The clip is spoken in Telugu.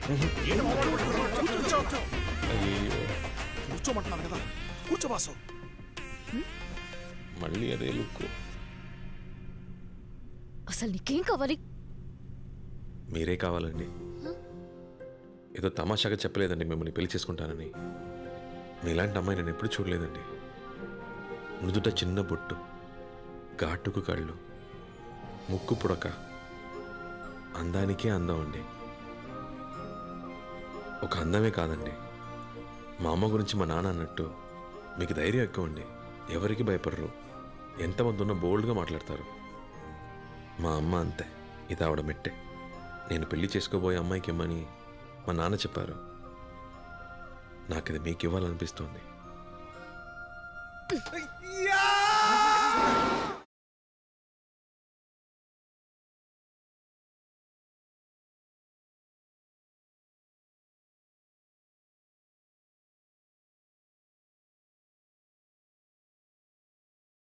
ఏంటి మొబైల్ పట్టుకున్నావు? కూర్చో, కూర్చో. అయ్యో కూర్చోమంటున్నాను కదా కూర్చో బాసు మళ్ళీ అదే లుక్ అసలు నీకేం కావాలి మీరే కావాలండి ఏదో తమాషాగా చెప్పలేదండి మిమ్మల్ని పెళ్లి చేసుకుంటానని మీలాంటి అమ్మాయి నేను ఎప్పుడు చూడలేదండి నుదుట చిన్న బొట్టు ఘాటుకు కళ్ళు ముక్కు పుడక అందానికే అందం అండి ఒక అందమే కాదండి మా అమ్మ గురించి మా నాన్న అన్నట్టు మీకు ధైర్యం ఎక్కువ అండి ఎవరికి భయపడరు ఎంతమంది ఉన్నా బోల్డ్గా మాట్లాడతారు మా అమ్మ అంతే ఇది ఆవిడ మెట్టే నేను పెళ్లి చేసుకోబోయే అమ్మాయికి ఇమ్మని మా నాన్న చెప్పారు నాకు ఇది మీకు ఇవ్వాలనిపిస్తోంది